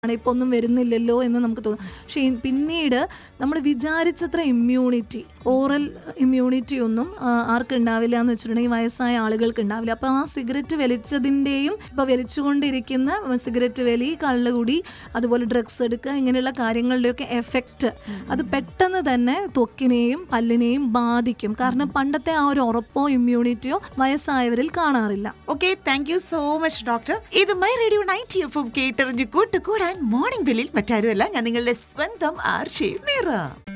ആണ് ഇപ്പൊ ഒന്നും വരുന്നില്ലല്ലോ എന്ന് നമുക്ക് തോന്നും പക്ഷേ ഈ പിന്നീട് നമ്മൾ വിചാരിച്ചത്ര ഇമ്മ്യൂണിറ്റി ഓറൽ ഇമ്മ്യൂണിറ്റി ഒന്നും ആ, ആർക്കും ഉണ്ടാവില്ല എന്ന് വെച്ചിട്ടുണ്ടെങ്കിൽ വയസ്സായ ആളുകൾക്ക് ഉണ്ടാവില്ല അപ്പോൾ ആ സിഗരറ്റ് വലിച്ചതിൻ്റെയും ഇപ്പോൾ വലിച്ചുകൊണ്ടിരിക്കുന്ന സിഗരറ്റ് വലി കള്ളുകുടി അതുപോലെ ഡ്രഗ്സ് എടുക്കുക ഇങ്ങനെയുള്ള കാര്യങ്ങളുടെയൊക്കെ എഫക്റ്റ് അത് പെട്ടെന്ന് തന്നെ ത്വക്കിനെയും പല്ലിനെയും ബാധിക്കും കാരണം പണ്ടത്തെ ആ ഒരു ഉറപ്പോ ഇമ്മ്യൂണിറ്റിയോ വയസ്സായവരിൽ കാണാറില്ല okay thank you so much doctor ഇത് my radio ninety F M കേട്ടെറിഞ്ഞ് കൂട്ടുകൂടാൻ മോർണിംഗ് ബെല്ലിൽ മറ്റാരുമല്ല ഞാൻ നിങ്ങളുടെ സ്വന്തം ആർഷി മീറ